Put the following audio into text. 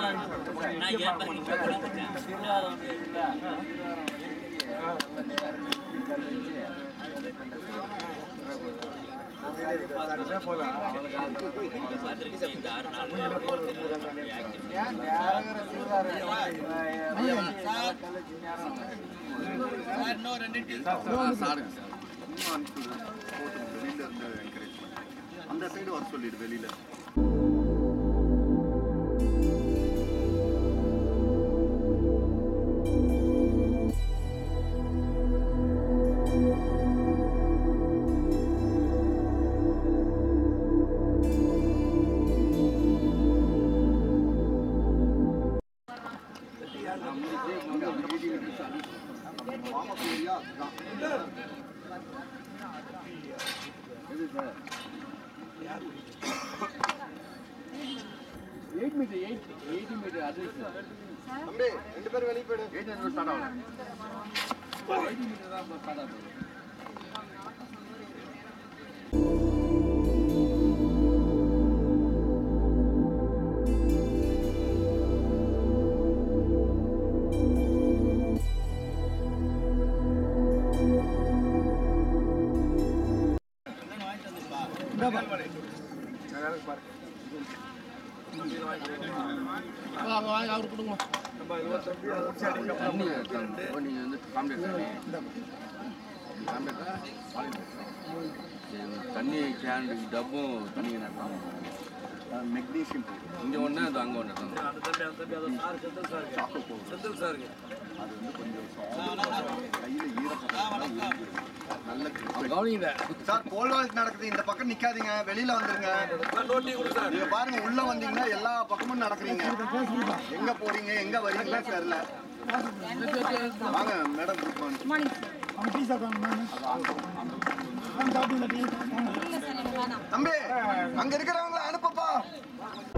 வெளியில இருந்து என்கரேஜ் அந்த சைடு வர சொல்லிடு வெளியில தம்பி ரெண்டு பேரும் வெளியே போயிடு எயிட் ஹண்ட்ரட் ஸ்டார்ட் ஆகும் தண்ணி எடுத்தாங்க. நீங்க வந்து காம்பேட் தண்ணி. காம்பேட் தான் solid water. சரி, தண்ணி கேன் டப்பும் தண்ணி நட்டாங்க மெக்னீசியம் இங்கே ஒன்று அது அங்கே ஒன்று தான் சாக்கோ போகும் அது வந்து கொஞ்சம் soft. கையில ஈரப்பதம் நல்ல grip. கவனிங்க சார் போல் வால்ஸ் நடக்குது இந்த பக்கம் நிக்காதீங்க வெளியில வந்துருங்க நீங்க பாருங்க உள்ள வந்தீங்கன்னா எல்லா பக்கமும் நடக்கிறீங்க எங்க போறீங்க எங்க வரீங்களா தெரியல வாங்க மேடம் குட் மார்னிங் அவன் டீ சாப்பிட்டாங்க அவன் சாப்பிட்டு டீ தம்பி அங்க இருக்கிறவங்கள அனுப்பப்பா